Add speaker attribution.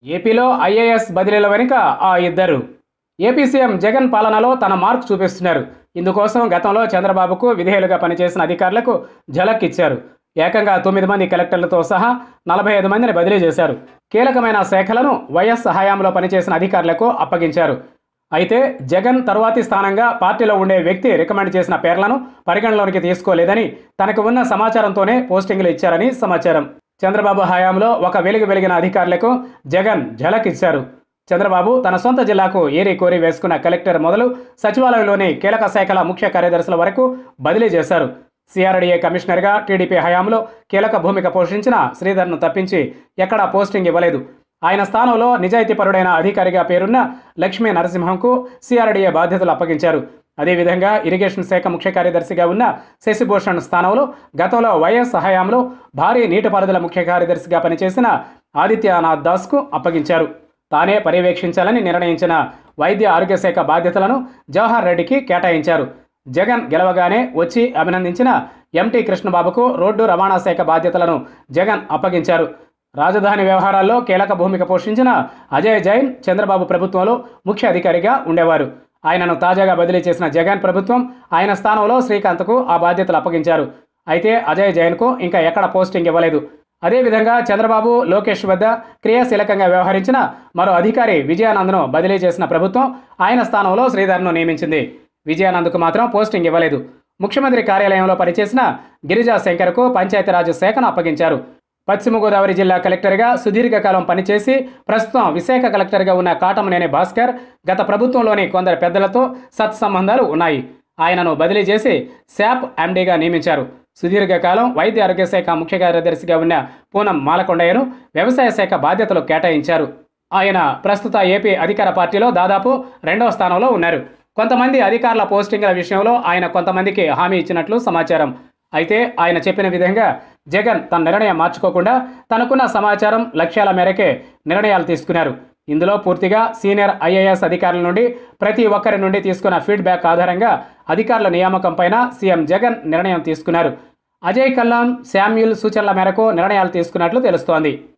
Speaker 1: ఏపీలో ఐఏఎస్ బదిలీల వెనుక ఆ ఇద్దరు ఏపీ సీఎం జగన్ పాలనలో తన మార్క్ చూపిస్తున్నారు ఇందుకోసం గతంలో చంద్రబాబుకు విధేయులుగా పనిచేసిన అధికారులకు ఝలక్ ఇచ్చారు ఏకంగా తొమ్మిది మంది కలెక్టర్లతో సహా నలభై ఐదు మందిని బదిలీ చేశారు కీలకమైన శాఖలను వైఎస్ హయాంలో పనిచేసిన అధికారులకు అప్పగించారు అయితే జగన్ తరువాతి స్థానంగా పార్టీలో ఉండే వ్యక్తి రికమెండ్ చేసిన పేర్లను పరిగణలోనికి తీసుకోలేదని తనకు ఉన్న సమాచారంతోనే పోస్టింగ్లు ఇచ్చారని సమాచారం చంద్రబాబు హయాంలో ఒక వెలుగు వెలిగిన అధికారులకు జగన్ ఝలక్ ఇచ్చారు చంద్రబాబు తన సొంత జిల్లాకు ఏరి కోరి వేసుకున్న కలెక్టర్ మొదలు సచివాలయంలోని కీలక శాఖల ముఖ్య కార్యదర్శుల వరకు బదిలీ చేశారు సిఆర్డీఏ కమిషనర్గా టీడీపీ హయాంలో కీలక భూమిక పోషించిన శ్రీధర్ను తప్పించి ఎక్కడా పోస్టింగ్ ఇవ్వలేదు ఆయన స్థానంలో నిజాయితీపరుడైన అధికారిగా పేరున్న లక్ష్మీ నరసింహంకు సిఆర్డీఏ బాధ్యతలు అప్పగించారు అదేవిధంగా ఇరిగేషన్ శాఖ ముఖ్య కార్యదర్శిగా ఉన్న శశిభూషణ్ స్థానంలో గతంలో వైఎస్ హయాంలో భారీ నీటిపారుదల ముఖ్య కార్యదర్శిగా పనిచేసిన ఆదిత్యనాథ్ దాస్కు అప్పగించారు తానే పర్యవేక్షించాలని నిర్ణయించిన వైద్య ఆరోగ్య శాఖ బాధ్యతలను జవహర్ రెడ్డికి కేటాయించారు జగన్ గెలవగానే వచ్చి అభినందించిన ఎంటీ కృష్ణబాబుకు రోడ్డు రవాణా శాఖ బాధ్యతలను జగన్ అప్పగించారు రాజధాని వ్యవహారాల్లో కీలక భూమిక పోషించిన అజయ్ జైన్ చంద్రబాబు ప్రభుత్వంలో ముఖ్య అధికారిగా ఉండేవారు ఆయనను తాజాగా బదిలీ చేసిన జగన్ ప్రభుత్వం ఆయన స్థానంలో శ్రీకాంత్కు ఆ బాధ్యతలు అప్పగించారు అయితే అజయ్ జైన్కు ఇంకా ఎక్కడ పోస్టింగ్ ఇవ్వలేదు అదేవిధంగా చంద్రబాబు లోకేష్ వద్ద క్రియాశీలకంగా వ్యవహరించిన మరో అధికారి విజయానంద్ను బదిలీ చేసిన ప్రభుత్వం ఆయన స్థానంలో శ్రీధర్ను నియమించింది విజయానంద్కు మాత్రం పోస్టింగ్ ఇవ్వలేదు ముఖ్యమంత్రి కార్యాలయంలో పనిచేసిన గిరిజా శంకర్కు పంచాయతీరాజ్ శాఖను అప్పగించారు పశ్చిమ గోదావరి జిల్లా కలెక్టర్గా సుదీర్ఘకాలం పనిచేసి ప్రస్తుతం విశాఖ కలెక్టర్గా ఉన్న కాటమనేని భాస్కర్ గత ప్రభుత్వంలోని కొందరు పెద్దలతో సత్సంబంధాలు ఉన్నాయి ఆయనను బదిలీ చేసి శాప్ ఎండీగా నియమించారు సుదీర్ఘకాలం వైద్య ఆరోగ్య శాఖ ముఖ్య కార్యదర్శిగా ఉన్న పూనం మాలకొండయ్యను వ్యవసాయ శాఖ బాధ్యతలు కేటాయించారు ఆయన ప్రస్తుత ఏపీ అధికార పార్టీలో దాదాపు రెండవ స్థానంలో ఉన్నారు కొంతమంది అధికారుల పోస్టింగ్ల విషయంలో ఆయన కొంతమందికి హామీ ఇచ్చినట్లు సమాచారం అయితే ఆయన చెప్పిన విధంగా జగన్ తన నిర్ణయం మార్చుకోకుండా తనకున్న సమాచారం లక్ష్యాల మేరకే నిర్ణయాలు తీసుకున్నారు ఇందులో పూర్తిగా సీనియర్ ఐఏఎస్ అధికారుల నుండి ప్రతి ఒక్కరి నుండి తీసుకున్న ఫీడ్బ్యాక్ ఆధారంగా అధికారుల నియామకం పైన సీఎం జగన్ నిర్ణయం తీసుకున్నారు అజయ్ కల్లాం శామ్యూల్ సూచనల మేరకు నిర్ణయాలు తీసుకున్నట్లు తెలుస్తోంది